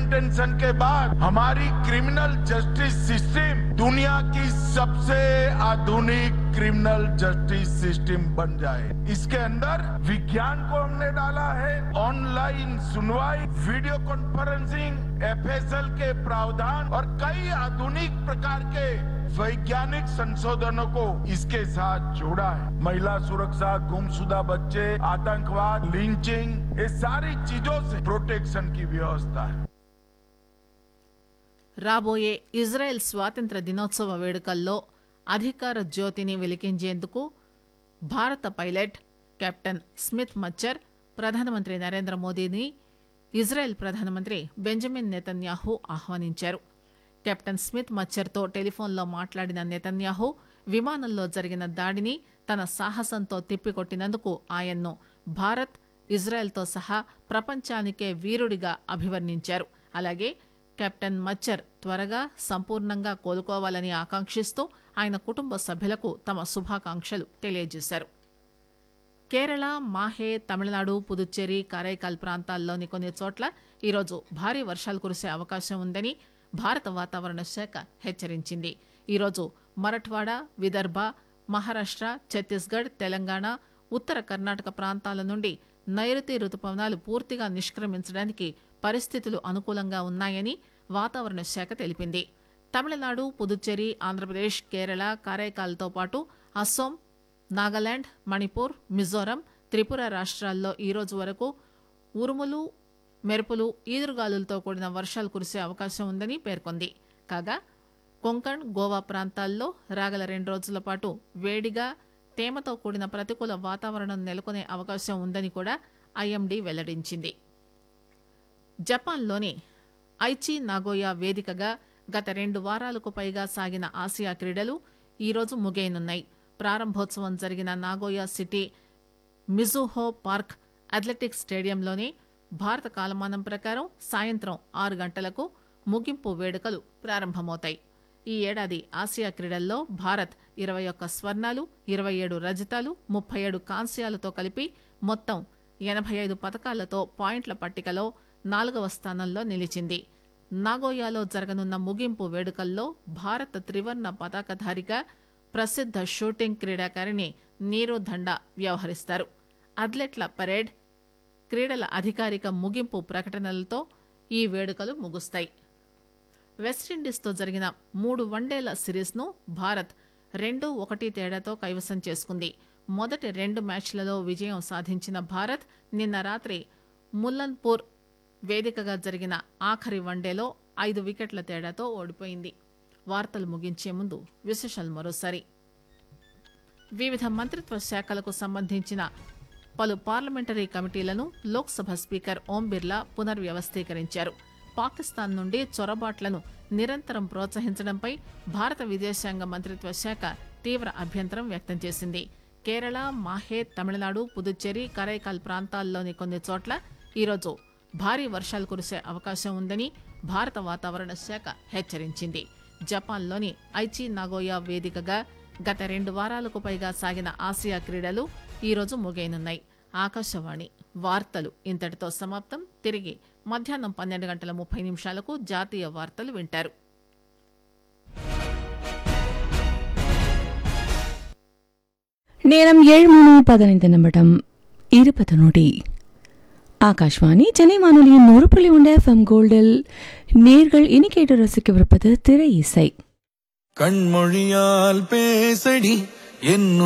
implementation के बाद हमारी क्रिमिनल जस्टिस सिस्टम दुनिया की सबसे आधुनिक क्रिमिनल जस्टिस सिस्टम बन जाए इसके अंदर विज्ञान को हमने डाला है ऑनलाइन सुनवाई वीडियो कॉन्फ्रेंसिंग एफएसएल के प्रावधान और कई आधुनिक प्रकार के वैज्ञानिक संशोधनों को इसके साथ जोड़ा है महिला सुरक्षा गुमशुदा बच्चे आतंकवाद लिंचिंग ये सारी चीजों से प्रोटेक्शन की व्यवस्था है రాబోయే ఇజ్రాయెల్ స్వాతంత్ర దినోత్సవ వేడుకల్లో అధికార జ్యోతిని వెలిగించేందుకు భారత పైలట్ కెప్టెన్ స్మిత్ మచ్చర్ ప్రధానమంత్రి నరేంద్ర మోదీని ఇజ్రాయెల్ ప్రధానమంత్రి బెంజమిన్ నెతన్యాహు ఆహ్వానించారు కెప్టెన్ స్మిత్ మచ్చర్తో టెలిఫోన్లో మాట్లాడిన నెతన్యాహు విమానంలో జరిగిన దాడిని తన సాహసంతో తిప్పికొట్టినందుకు ఆయన్ను భారత్ ఇజ్రాయెల్తో సహా ప్రపంచానికే వీరుడిగా అభివర్ణించారు అలాగే కెప్టెన్ మచ్చర్ త్వరగా సంపూర్ణంగా కోలుకోవాలని ఆకాంక్షిస్తూ ఆయన కుటుంబ సభ్యులకు తమ శుభాకాంక్షలు తెలియజేశారు కేరళ మాహే తమిళనాడు పుదుచ్చేరి కారైకాల్ ప్రాంతాల్లోని కొన్ని చోట్ల ఈరోజు భారీ వర్షాలు కురిసే అవకాశం ఉందని భారత వాతావరణ శాఖ హెచ్చరించింది ఈరోజు మరఠ్వాడ విదర్భ మహారాష్ట్ర ఛత్తీస్గఢ్ తెలంగాణ ఉత్తర కర్ణాటక ప్రాంతాల నుండి నైరుతి రుతుపవనాలు పూర్తిగా నిష్క్రమించడానికి పరిస్థితులు అనుకూలంగా ఉన్నాయని వాతావరణ శాఖ తెలిపింది తమిళనాడు పుదుచ్చేరి ఆంధ్రప్రదేశ్ కేరళ కారైకాల్తో పాటు అస్సోం నాగాలాండ్ మణిపూర్ మిజోరం త్రిపుర రాష్ట్రాల్లో ఈ రోజు వరకు ఉరుములు మెరుపులు ఈదురుగాలులతో కూడిన వర్షాలు కురిసే అవకాశం ఉందని పేర్కొంది కాగా కొంకణ్ గోవా ప్రాంతాల్లో రాగల రెండు రోజుల పాటు వేడిగా తేమతో కూడిన ప్రతికూల వాతావరణం నెలకొనే అవకాశం ఉందని కూడా ఐఎండీ వెల్లడించింది జపాన్లోని ఐచి నాగోయా వేదికగా గత రెండు వారాలకు పైగా సాగిన ఆసియా క్రీడలు ఈరోజు ముగియనున్నాయి ప్రారంభోత్సవం జరిగిన Nagoya city Mizuho park athletics స్టేడియంలోని భారత కాలమానం ప్రకారం సాయంత్రం ఆరు గంటలకు ముగింపు వేడుకలు ప్రారంభమవుతాయి ఈ ఏడాది ఆసియా క్రీడల్లో భారత్ ఇరవై ఒక్క స్వర్ణాలు ఇరవై ఏడు రజతాలు ముప్పై ఏడు కాంస్యాలతో కలిపి మొత్తం ఎనభై ఐదు పథకాలతో పాయింట్ల పట్టికలో నాలుగవ స్థానంలో నిలిచింది నాగోయాలో జరగనున్న ముగింపు వేడుకల్లో భారత త్రివర్ణ పతాకధారిగా ప్రసిద్ధ షూటింగ్ క్రీడాకారిణి నీరు దండా వ్యవహరిస్తారు అథ్లెట్ల పరేడ్ క్రీడల అధికారిక ముగింపు ప్రకటనలతో ఈ వేడుకలు ముగుస్తాయి వెస్టిండీస్తో జరిగిన మూడు వన్డేల సిరీస్ను భారత్ రెండు ఒకటి తేడాతో కైవసం చేసుకుంది మొదటి రెండు మ్యాచ్లలో విజయం సాధించిన భారత్ నిన్న రాత్రి ముల్లన్పూర్ వేదికగా జరిగిన ఆఖరి వన్డేలో ఐదు వికెట్ల తేడాతో ఓడిపోయింది వార్తలు ముగించే ముందు విశేషాలు మరోసారి వివిధ మంత్రిత్వ శాఖలకు సంబంధించిన పలు పార్లమెంటరీ కమిటీలను లోక్సభ స్పీకర్ ఓం బిర్లా పునర్వ్యవస్థీకరించారు పాకిస్తాన్ నుండి చొరబాట్లను నిరంతరం ప్రోత్సహించడంపై భారత విదేశాంగ మంత్రిత్వ శాఖ తీవ్ర అభ్యంతరం వ్యక్తం చేసింది కేరళ మాహే తమిళనాడు పుదుచ్చేరి కరైకాల్ ప్రాంతాల్లోని కొన్ని చోట్ల ఈరోజు భారీ వర్షాలు కురిసే అవకాశం ఉందని భారత వాతావరణ శాఖ హెచ్చరించింది జపాన్లోని ఐచి నాగోయా వేదికగా గత రెండు వారాలకు పైగా సాగిన ఆసియా క్రీడలు ఈరోజు ముగియనున్నాయి ఆకాశవాణి వార్తలు ఇంతటితో సమాప్తం తిరిగి మధ్యాహ్నం పన్నెండు గంటల ముప్పై నిమిషాలకు జాతీయ వార్తలు వింటారు நேரம் ஏழு மூணு பதினைந்து நிமிடம் இருபது நொடி ஆகாஷ்வாணி சென்னை வானொலியின் நூறு புள்ளி ஒன்று எஃப்எம் கோல்டில் நேர்கள் இனி கேட்டு ரசிக்கவிருப்பது திரை இசை கண்மொழியால் பேசடி என்